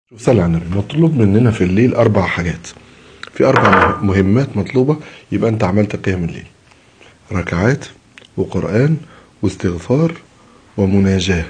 شوف صلي على النبي مطلوب مننا في الليل أربع حاجات في أربع مهمات مطلوبة يبقى أنت عملت قيام الليل ركعات وقرآن واستغفار ومناجاة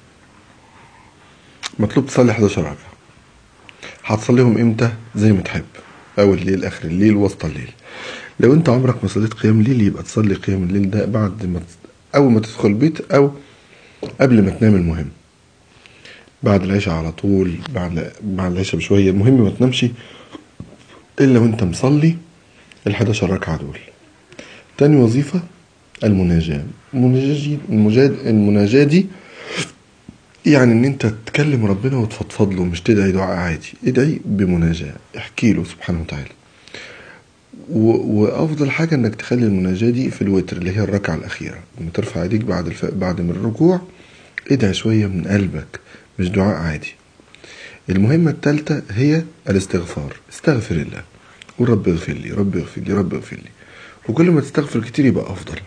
مطلوب تصلي 11 ركعة هتصليهم امتى زي ما تحب أول الليل آخر الليل وسط الليل لو أنت عمرك ما صليت قيام الليل يبقى تصلي قيام الليل ده بعد ما أول ما تدخل البيت أو قبل ما تنام المهم بعد العشاء على طول بعد بعد العشاء بشوية المهم ما تنامش إلا وأنت مصلي ال 11 ركعة دول تاني وظيفة المناجاة المناجاة المجاد المناجاة دي يعني ان انت تكلم ربنا وتفضفض له مش تدعي دعاء عادي ادعي بمناجاة احكي له سبحانه وتعالى و... وافضل حاجة انك تخلي المناجاة دي في الوتر اللي هي الركعة الاخيرة لما ترفع ايديك بعد الف... بعد من الركوع ادعي شوية من قلبك مش دعاء عادي المهمة الثالثة هي الاستغفار استغفر الله قول رب اغفر لي رب اغفر لي رب اغفر لي وكل ما تستغفر كتير يبقى افضل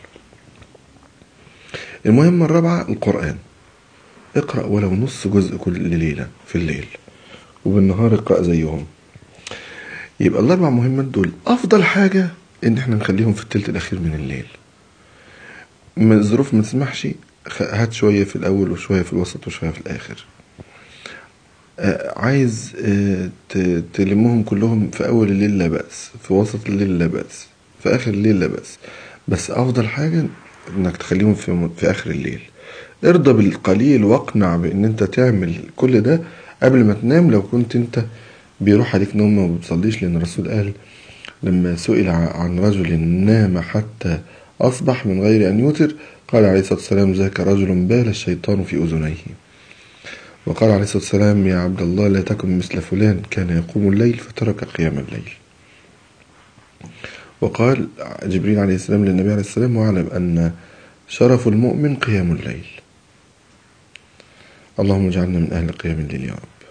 المهمة الرابعة القرآن اقرأ ولو نص جزء كل ليلة في الليل وبالنهار اقرأ زيهم يبقى الأربع مهمات دول أفضل حاجة إن إحنا نخليهم في التلت الأخير من الليل ما الظروف ما تسمحش هات شوية في الأول وشوية في الوسط وشوية في الآخر آه عايز آه تلمهم كلهم في أول الليل لا بأس في وسط الليل لا بأس في آخر الليل لا بأس بس أفضل حاجة إنك تخليهم في, في آخر الليل ارضى بالقليل واقنع بان انت تعمل كل ده قبل ما تنام لو كنت انت بيروح عليك نوم وما بتصليش لان الرسول قال لما سئل عن رجل نام حتى اصبح من غير ان يوتر قال عليه الصلاه والسلام ذاك رجل بال الشيطان في اذنيه وقال عليه الصلاه والسلام يا عبد الله لا تكن مثل فلان كان يقوم الليل فترك قيام الليل وقال جبريل عليه السلام للنبي عليه السلام واعلم ان شرف المؤمن قيام الليل اللهم اجعلنا من أهل قيام الليل يا رب